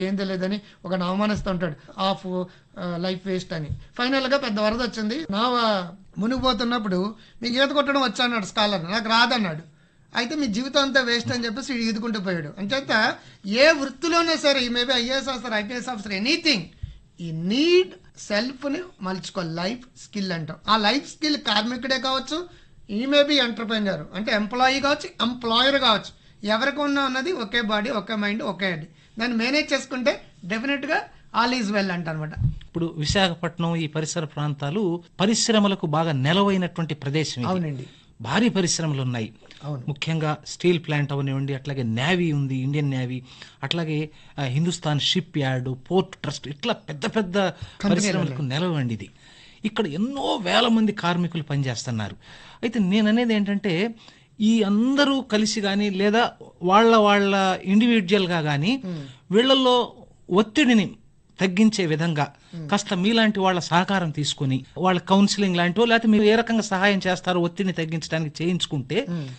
ఏం తెలియదని ఒక అవమానిస్తూ ఉంటాడు ఆఫ్ లైఫ్ వేస్ట్ అని ఫైనల్ గా పెద్ద వరద వచ్చింది నావ మునిగిపోతున్నప్పుడు మీకు ఈత కొట్టడం వచ్చా అన్నాడు స్కాలర్ నాకు రాదన్నాడు అయితే మీ జీవితం అంతా వేస్ట్ అని చెప్పేసి వీడు ఈదుకుంటూ పోయాడు అంచేత ఏ వృత్తిలోనే సరే ఈ maybe IAS officer IPS officer anything ఈ నీడ్ సెల్ఫ్ని మలుచుకో లైఫ్ స్కిల్ అంటాం ఆ లైఫ్ స్కిల్ కార్మికుడే కావచ్చు ఈ మేబీ ఎంటర్ప్రెన్యూర్ అంటే ఎంప్లాయీ కావచ్చు ఎంప్లాయర్ కావచ్చు ఎవరికి ఉన్నా ఉన్నది ఒకే బాడీ ఒకే మైండ్ ఒకే హెడ్ దాన్ని మేనేజ్ చేసుకుంటే డెఫినెట్గా ఆల్ ఈజ్ వెల్ అంట అనమాట ఇప్పుడు విశాఖపట్నం ఈ పరిసర ప్రాంతాలు పరిశ్రమలకు బాగా నెలవైనటువంటి ప్రదేశం ఇది. అవునండి భారీ పరిశ్రమలు ఉన్నాయి అవును ముఖ్యంగా స్టీల్ ప్లాంట్ అవనివ్వండి అట్లాగే నేవీ ఉంది ఇండియన్ నేవీ అట్లాగే ఆ, Hindustan shipyard port trust ఇట్లా పెద్ద పెద్ద పరిశ్రమలకు నెలవండి ఇది ఇక్కడ ఎన్నో వేల మంది కార్మికులు పనిచేస్తున్నారు అయితే నేను అనేది ఏంటంటే ఈ అందరూ కలిసి కానీ లేదా వాళ్ళ వాళ్ళ ఇండివిజువల్గా కానీ వీళ్ళల్లో ఒత్తిడిని తగ్గించే విధంగా కాస్త మీలాంటి వాళ్ళ సహకారం తీసుకొని వాళ్ళ కౌన్సిలింగ్ లాంటివో లేకపోతే మీరు ఏ రకంగా సహాయం చేస్తారో ఒత్తిడిని తగ్గించడానికి చేయించుకుంటే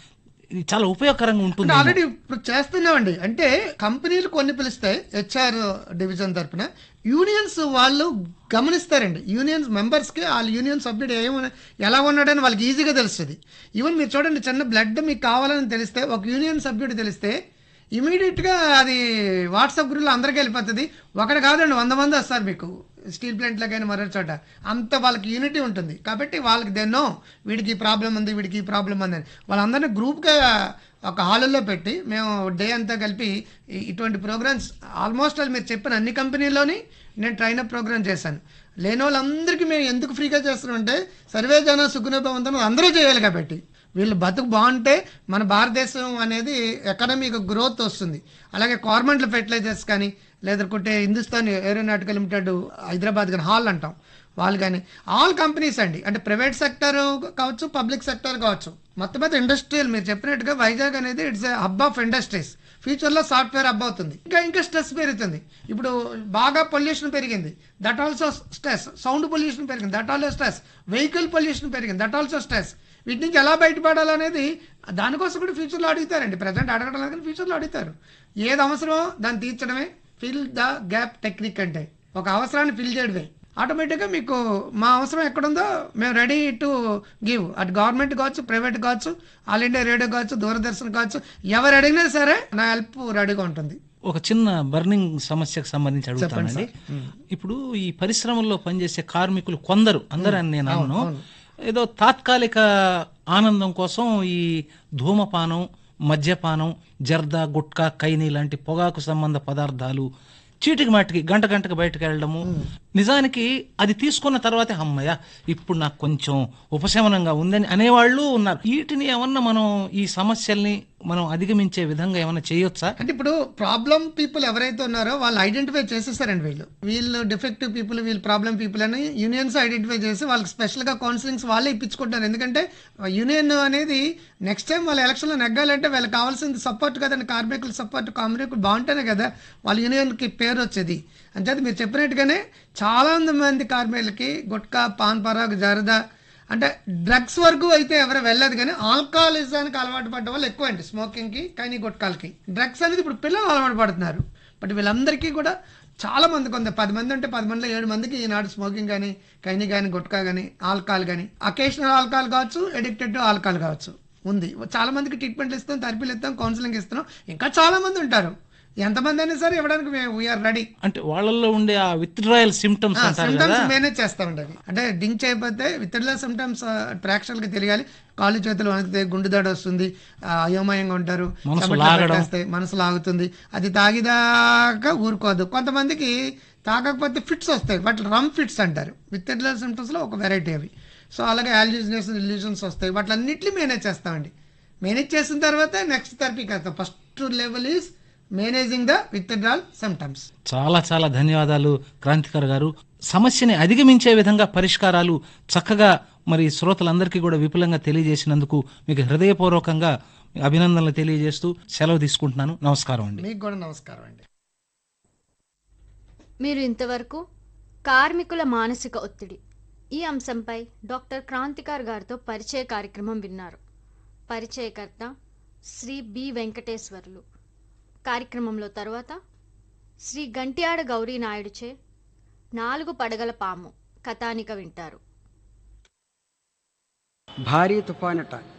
ఇది చాలా ఉపయోగకరంగా ఉంటుంది ఆల్రెడీ ఇప్పుడు చేస్తున్నామండి అంటే కంపెనీలు కొన్ని పిలుస్తాయి హెచ్ఆర్ డివిజన్ తరపున యూనియన్స్ వాళ్ళు గమనిస్తారండి యూనియన్స్ మెంబర్స్కి వాళ్ళ యూనియన్ సభ్యుడు ఏమ ఎలా ఉన్నాడని వాళ్ళకి ఈజీగా తెలుస్తుంది ఈవెన్ మీరు చూడండి చిన్న బ్లడ్ మీకు కావాలని తెలిస్తే ఒక యూనియన్ సభ్యుడు తెలిస్తే ఇమీడియట్గా అది వాట్సాప్ గ్రూప్లో అందరికీ వెళ్ళిపోతుంది ఒకటి కాదండి వంద మంది వస్తారు మీకు స్టీల్ ప్లాంట్లో కానీ మరో చోట అంత వాళ్ళకి యూనిటీ ఉంటుంది కాబట్టి వాళ్ళకి దెన్నో వీడికి ఈ ప్రాబ్లం ఉంది వీడికి ఈ ప్రాబ్లం ఉంది అని వాళ్ళందరినీ గ్రూప్గా ఒక హాల్లో పెట్టి మేము డే అంతా కలిపి ఈ- ఇటువంటి ప్రోగ్రామ్స్ ఆల్మోస్ట్ ఆల్ మీరు చెప్పిన అన్ని కంపెనీల్లోని నేను ట్రైనప్ ప్రోగ్రామ్ చేశాను లేని వాళ్ళందరికీ మేము ఎందుకు ఫ్రీగా చేస్తున్నామంటే సర్వే జన సుఖనోభవంతం అందరూ చేయాలి కాబట్టి వీళ్ళు బతుకు బాగుంటే మన భారతదేశం అనేది ఎకనామిక్ గ్రోత్ వస్తుంది అలాగే కార్మెంట్ల ఫెర్టిలైజర్స్ కానీ లేదంటే హిందుస్థాన్ ఏరోనాటికల్ లిమిటెడ్ హైదరాబాద్ కానీ హాల్ అంటాం వాళ్ళు కానీ ఆల్ కంపెనీస్ అండి అంటే ప్రైవేట్ సెక్టర్ కావచ్చు పబ్లిక్ సెక్టర్ కావచ్చు మొత్తం మీద ఇండస్ట్రియల్ మీరు చెప్పినట్టుగా వైజాగ్ అనేది ఇట్స్ హబ్ ఆఫ్ ఇండస్ట్రీస్ ఫ్యూచర్లో సాఫ్ట్వేర్ హబ్ అవుతుంది ఇంకా ఇంకా స్ట్రెస్ పెరుగుతుంది ఇప్పుడు బాగా పొల్యూషన్ పెరిగింది that also stress sound pollution పెరిగింది that also stress vehicle pollution పెరిగింది దట్ ఆల్సో స్ట్రెస్ వీటి నుంచి ఎలా బయటపడాలనేది దానికోసం కూడా ఫ్యూచర్లో అడుగుతారండి ప్రజెంట్ అడగడం లేదు కానీ ఫ్యూచర్లో అడుగుతారు ఏది అవసరమో దాన్ని తీర్చడమే ఫిల్ ద గ్యాప్ టెక్నిక్ అంటే ఒక అవసరాన్ని ఫిల్ చేయడమే ఆటోమేటిక్గా మీకు మా అవసరం ఎక్కడుందో మేము రెడీ టు గివ్ అటు గవర్నమెంట్ కావచ్చు ప్రైవేట్ కావచ్చు ఆల్ ఇండియా రేడియో కావచ్చు దూరదర్శన్ కావచ్చు ఎవరు అడిగినా సరే నా హెల్ప్ రెడీగా ఉంటుంది ఒక చిన్న బర్నింగ్ సమస్యకు సంబంధించి అడుగుతానండి ఇప్పుడు ఈ పరిశ్రమల్లో పనిచేసే కార్మికులు కొందరు అందరూ అని నేను అన్నాను ఏదో తాత్కాలిక ఆనందం కోసం ఈ ధూమపానం మద్యపానం జర్దా గుట్కా కైని లాంటి పొగాకు సంబంధ పదార్థాలు చీటికి మాటికి గంట గంటకు బయటకు వెళ్ళడము నిజానికి అది తీసుకున్న తర్వాతే అమ్మయ్య ఇప్పుడు నాకు కొంచెం ఉపశమనంగా ఉందని అనేవాళ్ళు ఉన్నారు వీటిని ఏమన్నా మనం ఈ సమస్యల్ని మనం అధిగమించే విధంగా ఏమన్నా చేయొచ్చా అంటే ఇప్పుడు ప్రాబ్లం పీపుల్ ఎవరైతే ఉన్నారో వాళ్ళు ఐడెంటిఫై చేసేసారండి వీళ్ళు వీళ్ళు డిఫెక్టివ్ పీపుల్ వీళ్ళు ప్రాబ్లం పీపుల్ అని యూనియన్స్ ఐడెంటిఫై చేసి వాళ్ళకి స్పెషల్గా కౌన్సిలింగ్స్ వాళ్ళే ఇప్పించుకుంటారు ఎందుకంటే యూనియన్ అనేది నెక్స్ట్ టైం వాళ్ళ ఎలక్షన్లో నెగ్గాలంటే వాళ్ళకి కావాల్సింది సపోర్ట్ కదండి కార్మికుల సపోర్ట్ కార్మికులు బాగుంటేనే కదా వాళ్ళ యూనియన్కి పేరు వచ్చేది అంచేది మీరు చెప్పినట్టుగానే చాలా మంది కార్మికులకి గుట్కా పాన్ పరాగ్ జరదా అంటే డ్రగ్స్ వరకు అయితే ఎవరు వెళ్ళదు కానీ ఆల్కహాలిజానికి అలవాటు పడ్డ వాళ్ళు ఎక్కువ అండి స్మోకింగ్కి కానీ గుట్కాలకి డ్రగ్స్ అనేది ఇప్పుడు పిల్లలు అలవాటు పడుతున్నారు బట్ వీళ్ళందరికీ కూడా చాలా మంది కొంత పది మంది ఉంటే పది మందిలో ఏడు మందికి ఈనాడు స్మోకింగ్ కానీ కైని కానీ గుట్కా కానీ ఆల్కహాల్ కానీ అకేషనల్ ఆల్కహాల్ కావచ్చు ఎడిక్టెడ్ టు ఆల్కహాల్ కావచ్చు ఉంది చాలా మందికి ట్రీట్మెంట్లు ఇస్తాం థెరపీలు ఇస్తాం కౌన్సిలింగ్ ఇస్తున్నాం ఇంకా చాలా మంది ఉంటారు ఎంతమంది అయినా సరే ఇవ్వడానికి వీఆర్ రెడీ అంటే వాళ్ళల్లో ఉండే ఆ విత్డ్రాయల్ సిమ్టమ్స్ అంటారు కదా సిమ్టమ్స్ మేనేజ్ చేస్తామండి అవి అంటే డింక్ చేయకపోతే విత్డ్రా సిమ్టమ్స్ ప్రేక్షకులకి తెలియాలి కాళ్ళు చేతులు వణికితే గుండె దాడి వస్తుంది ఆ, అయోమయంగా ఉంటారు మనసు చెమటలు లాగడం. పట్టేస్తాయి, మనసు లాగుతుంది అది తాగిదాకా ఊరుకోదు కొంతమందికి తాగకపోతే ఫిట్స్ వస్తాయి వాటి రమ్ ఫిట్స్ అంటారు విత్డ్రా సిమ్టమ్స్లో ఒక వెరైటీ అవి సో అలాగే యాల్యూజినెస్ ఇల్యూజన్స్ వస్తాయి వాటిలన్నింటినీ మేనేజ్ చేస్తామండి మేనేజ్ చేసిన తర్వాత నెక్స్ట్ థెరపీకి వెళ్తాం first level is managing the withdrawal symptoms చాలా చాలా ధన్యవాదాలు క్రాంతికర్ గారు సమస్యని అధిగమించే విధంగా పరిష్కారాలు చక్కగా మరి శ్రోతలందరికీ కూడా విపులంగా తెలియజేసినందుకు మీకు హృదయపూర్వకంగా అభినందనలు తెలియజేస్తూ సెలవు తీసుకుంటున్నాను నమస్కారం అండి మీకు కూడా నమస్కారం అండి మీరు ఇంతవరకు కార్మికుల మానసిక ఒత్తిడి ఈ అంశంపై డాక్టర్ క్రాంతికార్ గారితో పరిచయ కార్యక్రమం విన్నారు పరిచయకర్త శ్రీ బి వెంకటేశ్వర్లు కార్యక్రమంలో తర్వాత శ్రీ గంట్యాడ గౌరీ నాయుడుచే నాలుగు పడగల పాము కథానిక వింటారు భారీ తుఫానట